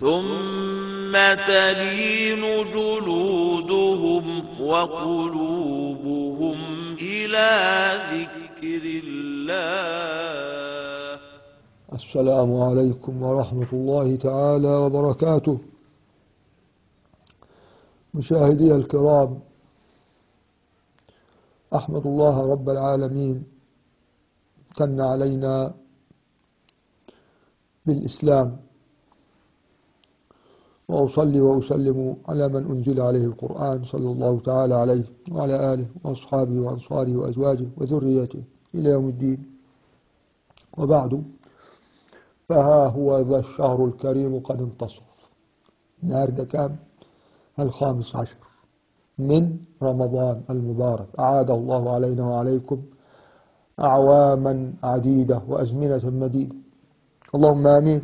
ثم تلين جلودهم وقلوبهم إلى ذكر الله السلام عليكم ورحمة الله تعالى وبركاته مشاهدي الكرام أحمد الله رب العالمين امتن علينا بالإسلام وأصلي وأسلم على من أنزل عليه القرآن صلى الله تعالى عليه وعلى آله وأصحابه وأنصاره وأزواجه وذريته إلى يوم الدين وبعد فها هو ذا الشهر الكريم قد انتصف النهارده كام؟ الخامس عشر من رمضان المبارك أعاده الله علينا وعليكم أعواما عديدة وأزمنة مديدة اللهم آمين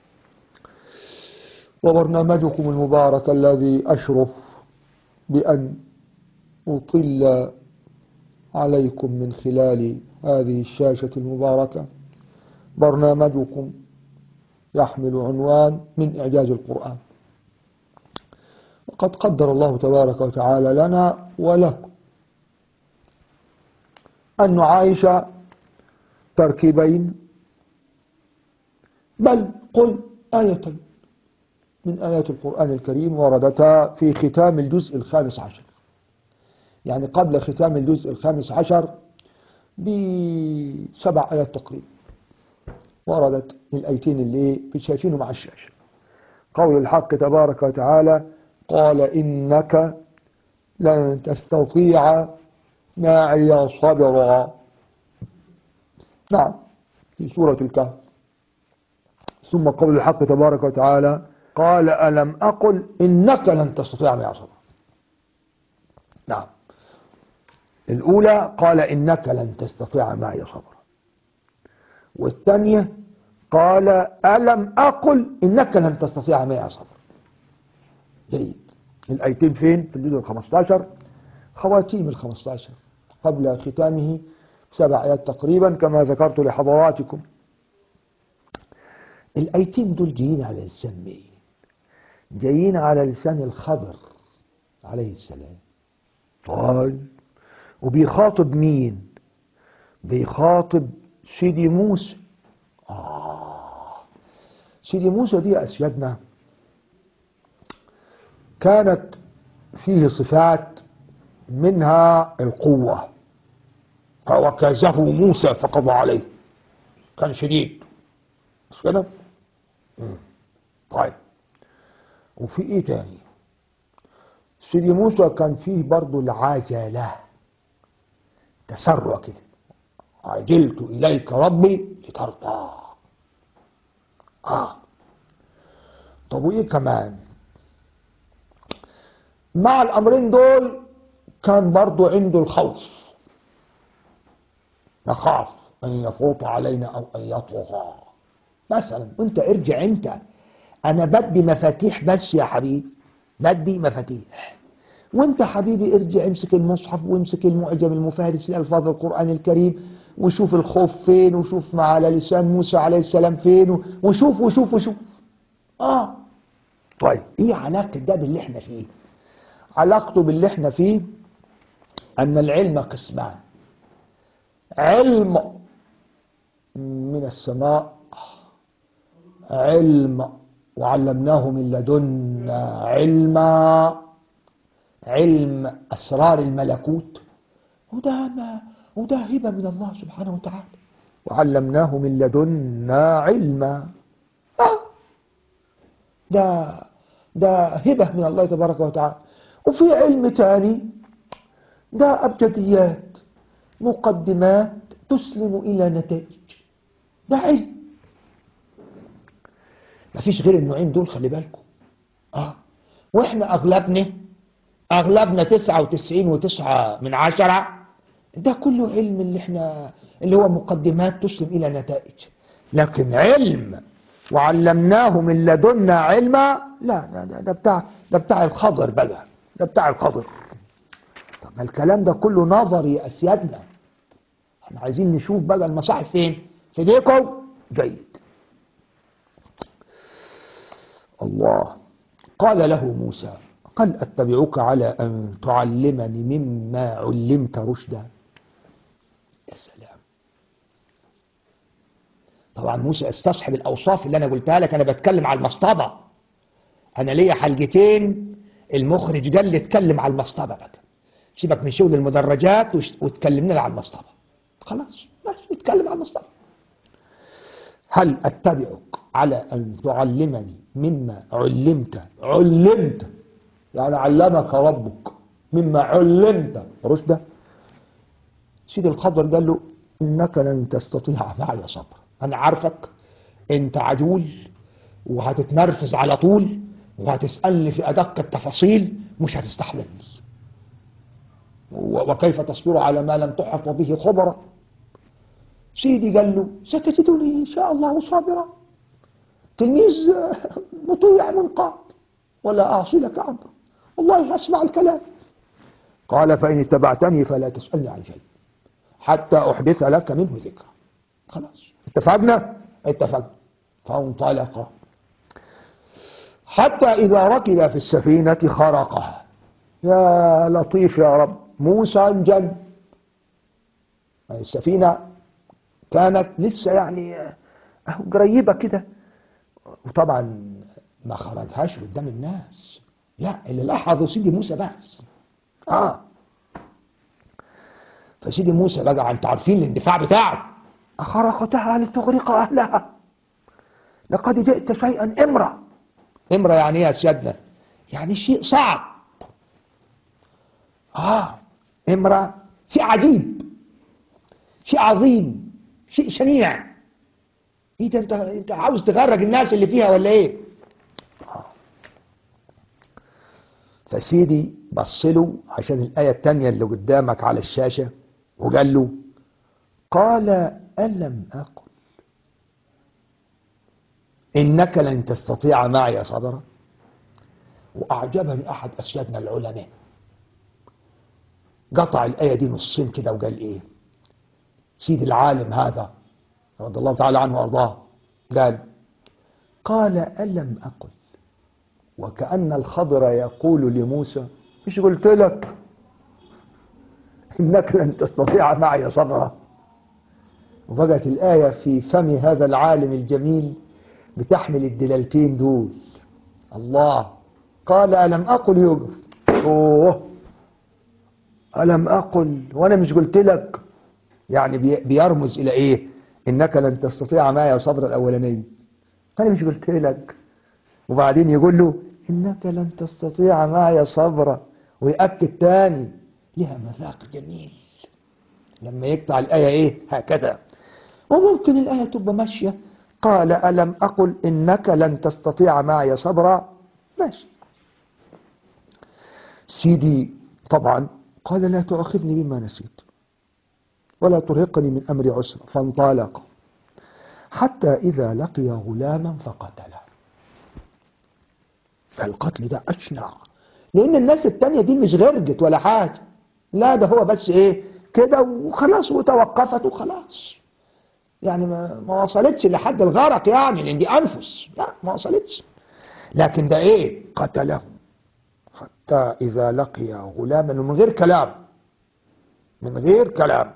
وبرنامجكم المبارك الذي أشرف بأن أطل عليكم من خلال هذه الشاشة المباركة برنامجكم يحمل عنوان من إعجاز القرآن وقد قدر الله تبارك وتعالى لنا ولكم أن نعايش تركيبين بل قل آيتين من آيات القرآن الكريم وردتا في ختام الجزء الخامس عشر يعني قبل ختام الجزء الخامس عشر بسبع آيات تقريبا وردت الآيتين اللي شايفينهم على الشاشة قول الحق تبارك وتعالى قال إنك لن تستطيع معي صبرا نعم في سورة الكهف ثم قول الحق تبارك وتعالى قال ألم أقل إنك لن تستطيع معي صبرا نعم الأولى قال إنك لن تستطيع معي صبرا والثانية قال ألم أقل إنك لن تستطيع معي صبرا جيد الآيتين فين في الجزء الخمستاشر خواتيم الخمستاشر قبل ختامه سبع آيات تقريبا كما ذكرت لحضراتكم الآيتين دول جايين على لسان مين جايين على لسان الخضر عليه السلام طيب وبيخاطب مين بيخاطب سيدي موسى آه سيدي موسى دي أسيادنا كانت فيه صفات منها القوة وكازه موسى فقضى عليه كان شديد مش كده طيب وفي ايه تاني سيدي موسى كان فيه برضو العجلة تسرع كده عجلت إليك ربي لترضى آه طب وإيه كمان مع الأمرين دول كان برضو عنده الخوف نخاف أن يفوت علينا أو أن يطغى مثلا وانت ارجع انت انا بدي مفاتيح بس يا حبيبي بدي مفاتيح وانت حبيبي ارجع امسك المصحف وامسك المعجم المفهرس لألفاظ القرآن الكريم وشوف الخوف فين وشوف مع على لسان موسى عليه السلام فين وشوف وشوف وشوف اه طيب ايه علاقة ده باللي احنا فيه علاقته باللي احنا فيه ان العلم قسمان علم من السماء علم وعلمناه من لدنا علما علم أسرار الملكوت وده ما وده هبة من الله سبحانه وتعالى وعلمناه من لدنا علما آه. ده ده هبة من الله تبارك وتعالى وفي علم تاني ده أبجديات مقدمات تسلم إلى نتائج ده علم مفيش غير النوعين دول خلي بالكم اه واحنا اغلبنا اغلبنا تسعة وتسعين وتسعة من عشرة ده كله علم اللي احنا اللي هو مقدمات تسلم الى نتائج لكن علم وعلمناه من لدنا علما لا ده, ده, ده بتاع ده بتاع الخضر بقى ده بتاع الخضر طب ما الكلام ده كله نظري يا اسيادنا احنا عايزين نشوف بقى المصاحف فين في ايديكم جيد الله قال له موسى قل أتبعك على أن تعلمني مما علمت رشدا يا سلام طبعا موسى استصحب الأوصاف اللي أنا قلتها لك أنا بتكلم على المصطبة أنا ليا حلقتين المخرج قال لي اتكلم على المصطبة بقى سيبك من شغل المدرجات وش- وتكلمنا على المصطبة خلاص بس نتكلم على المصطبة هل أتبعك على أن تعلمني مما علمت علمت يعني علمك ربك مما علمت رشدا سيدي الخضر قال له إنك لن تستطيع معي صبر أنا عارفك أنت عجول وهتتنرفز على طول وهتسألني في أدق التفاصيل مش هتستحملني و- وكيف تصبر على ما لم تحط به خبرا سيدي قال له ستجدني إن شاء الله صابرا تلميذ آه، مطيع منقاد ولا أعصي لك أمرا والله أسمع الكلام قال فإن اتبعتني فلا تسألني عن شيء حتى أحدث لك منه ذكرى خلاص اتفقنا اتفقنا فانطلقا حتى إذا ركب في السفينة خرقها يا لطيف يا رب موسى انجن السفينة كانت لسه يعني آه، أهو قريبة كده وطبعا ما خرجهاش قدام الناس لا اللي لاحظوا سيدي موسى بس اه فسيدي موسى بقى انتوا عارفين الاندفاع بتاعه أخرقتها لتغرق أهلها لقد جئت شيئا امرا امرا يعني ايه يا سيادنا يعني شيء صعب اه امرا شيء عجيب شيء عظيم شيء شنيع ايه ده انت انت عاوز تغرق الناس اللي فيها ولا ايه آه. فسيدي بص له عشان الآية التانية اللي قدامك على الشاشة وقال له قال ألم أقل إنك لن تستطيع معي صبرا وأعجبني أحد أسيادنا العلماء قطع الآية دي نصين كده وقال إيه سيد العالم هذا رضي الله تعالى عنه وأرضاه قال قال ألم أقل وكأن الخضر يقول لموسى مش قلت لك إنك لن تستطيع معي صبرا وبقت الآية في فم هذا العالم الجميل بتحمل الدلالتين دول الله قال ألم أقل يوقف أوه ألم أقل وأنا مش قلت لك يعني بي- بيرمز إلى إيه إنك لن تستطيع معي صبر الأولاني أنا مش قلت لك وبعدين يقول له إنك لن تستطيع معي صبرا ويأكد تاني لها مذاق جميل لما يقطع الآية إيه هكذا وممكن الآية تبقى ماشية قال ألم أقل إنك لن تستطيع معي صبرا ماشي سيدي طبعا قال لا تؤاخذني بما نسيت ولا ترهقني من أمر عسر فانطلق حتى إذا لقي غلاما فقتله فالقتل ده أشنع لأن الناس التانية دي مش غرقت ولا حاجة لا ده هو بس إيه كده وخلاص وتوقفت وخلاص يعني ما, ما وصلتش لحد الغرق يعني لأن دي أنفس لا ما وصلتش لكن ده إيه قتله حتى إذا لقي غلاما من غير كلام من غير كلام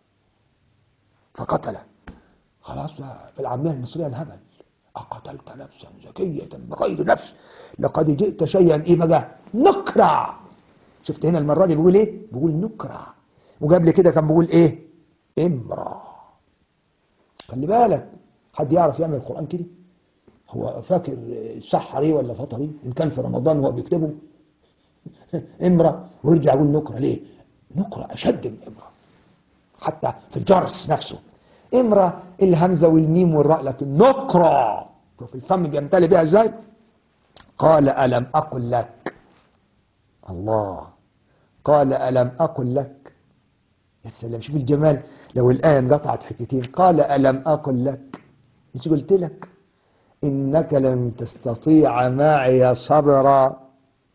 فقتله خلاص بقى بالعامية المصرية الهبل أقتلت نفسا زكية بغير نفس لقد جئت شيئا إيه بقى نكرا شفت هنا المرة دي بيقول إيه بيقول نكرا وقبل كده كان بيقول إيه امرأ خلي بالك حد يعرف يعمل القرآن كده هو فاكر سحري ولا فطري إن كان في رمضان هو بيكتبه امرأ ويرجع يقول نكرة ليه نكرة أشد من امرأة حتى في الجرس نفسه امرأة الهمزة والميم والراء لكن نكرة شوف الفم بيمتلي بها ازاي قال ألم أقل لك الله قال ألم أقل لك يا سلام شوف الجمال لو الآية انقطعت حتتين قال ألم أقل لك مش قلت لك إنك لن تستطيع معي صبرا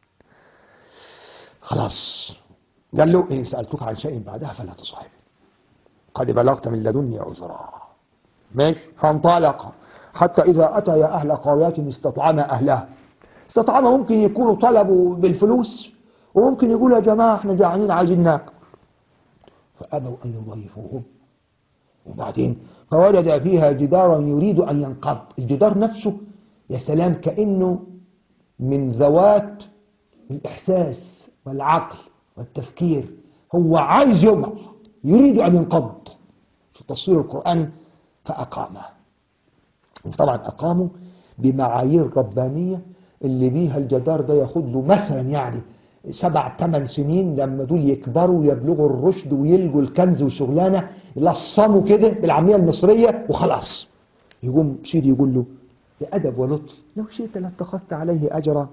خلاص قال له إن سألتك عن شيء بعدها فلا تصاحبني قد بلغت من لدني عذرا ماشي فانطلق حتى إذا أتى أهل قرية استطعم أهلها استطعم ممكن يكونوا طلبوا بالفلوس وممكن يقولوا يا جماعة احنا جعانين عايزين ناكل فأبوا أن يضيفوهم وبعدين فوجد فيها جدارا يريد أن ينقض الجدار نفسه يا سلام كأنه من ذوات الإحساس والعقل والتفكير هو عايز يقع يريد أن ينقض في التصوير القرآني فأقامه وطبعا أقاموا بمعايير ربانية اللي بيها الجدار ده ياخد له مثلا يعني سبع ثمان سنين لما دول يكبروا ويبلغوا الرشد ويلقوا الكنز وشغلانه يلصموا كده بالعاميه المصريه وخلاص يقوم سيدي يقول له بأدب ولطف لو شئت لاتخذت عليه أجرا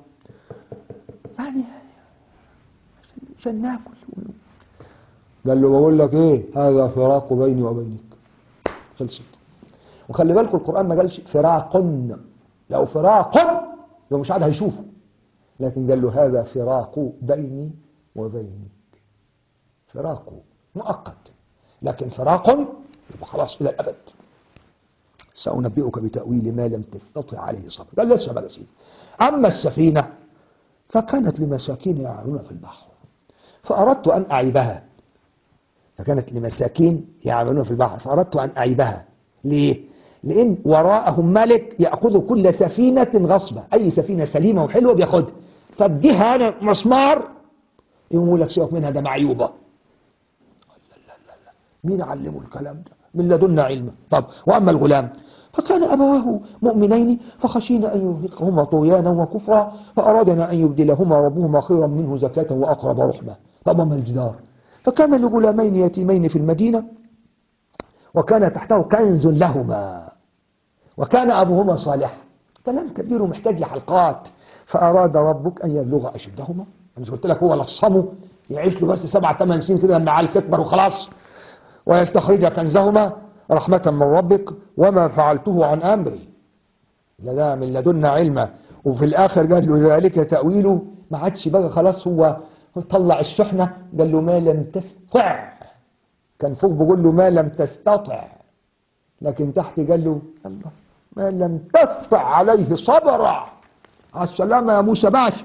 يعني عشان ناكل قال له بقول لك ايه هذا فراق بيني وبينك خلصت وخلي بالكم القرآن ما قالش فراق لو فراق لو مش عاد هيشوفه لكن قال له هذا فراق بيني وبينك فراق مؤقت لكن فراق يبقى خلاص إلى الأبد سأنبئك بتأويل ما لم تستطع عليه صبر قال لسه بقى سيدي أما السفينة فكانت لمساكين يعملون في البحر فأردت أن أعيبها فكانت لمساكين يعملون في البحر فأردت أن أعيبها ليه؟ لأن وراءهم ملك يأخذ كل سفينة غصبة أي سفينة سليمة وحلوة بياخدها فاديها أنا مسمار يقول لك سيبك منها ده معيوبة لا لا لا لا مين علمه الكلام ده من لدنا علما طب وأما الغلام فكان أبواه مؤمنين فخشينا أن يرهقهما طغيانا وكفرا فأرادنا أن يبدلهما ربهما خيرا منه زكاة وأقرب رحمة طب وما الجدار فكان لغلامين يتيمين في المدينة وكان تحته كنز لهما وكان أبوهما صالحا كلام كبير ومحتاج لحلقات فأراد ربك أن يبلغ أشدهما أنا مش قلت لك هو لصمه يعيش له بس سبع ثمان سنين كده لما عيل تكبر وخلاص ويستخرج كنزهما رحمة من ربك وما فعلته عن أمري ده من لدنا علما وفي الآخر قال له ذلك تأويله ما عادش بقى خلاص هو طلع الشحنة قال له ما لم تستطع كان فوق بيقول له ما لم تستطع لكن تحت قال له الله ما لم تستطع عليه صبرا على السلامة يا موسى باشا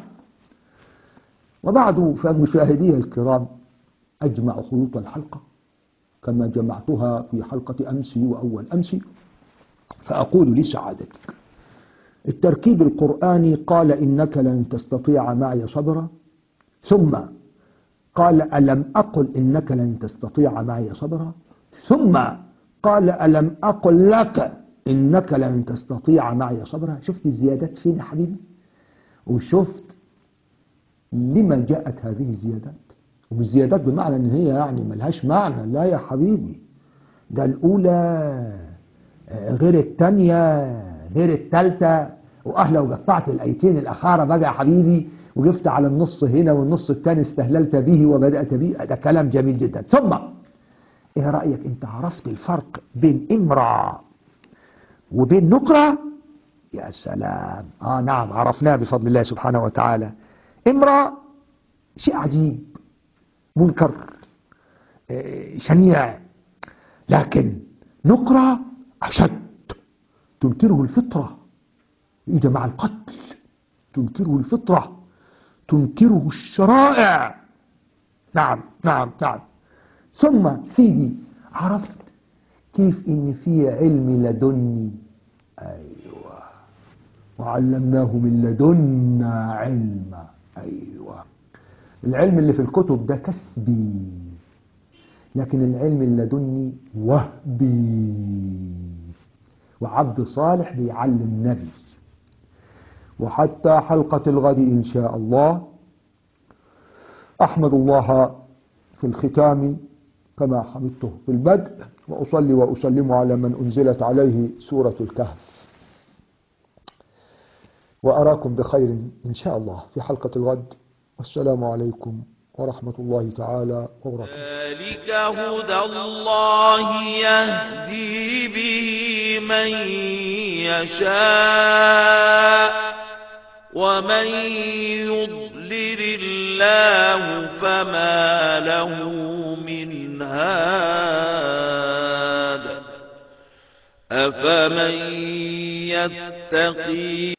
وبعد فمشاهدي الكرام أجمع خيوط الحلقة كما جمعتها في حلقة أمس وأول أمس فأقول لسعادتك التركيب القرآني قال إنك لن تستطيع معي صبرا ثم قال ألم أقل إنك لن تستطيع معي صبرا ثم قال ألم أقل لك إنك لن تستطيع معي صبرا شفت الزيادات فين يا حبيبي وشفت لما جاءت هذه الزيادات والزيادات بمعنى ان هي يعني ملهاش معنى لا يا حبيبي ده الاولى غير الثانيه غير الثالثه واهلا وقطعت الايتين الاخاره بقى يا حبيبي وقفت على النص هنا والنص الثاني استهللت به وبدات به ده كلام جميل جدا ثم ايه رايك انت عرفت الفرق بين امراه وبين نكره يا سلام اه نعم عرفناه بفضل الله سبحانه وتعالى امراه شيء عجيب منكر شنيع لكن نكرة أشد تنكره الفطرة إذا مع القتل تنكره الفطرة تنكره الشرائع نعم نعم نعم ثم سيدي عرفت كيف إن في علم لدني أيوة وعلمناه من لدنا علما أيوة العلم اللي في الكتب ده كسبي لكن العلم اللدني وهبي وعبد صالح بيعلم نبي وحتى حلقة الغد إن شاء الله أحمد الله في الختام كما حمدته في البدء وأصلي وأسلم على من أنزلت عليه سورة الكهف وأراكم بخير إن شاء الله في حلقة الغد والسلام عليكم ورحمة الله تعالى وبركاته ذلك هدى الله يهدي به من يشاء ومن يضلل الله فما له من هاد أفمن يتقي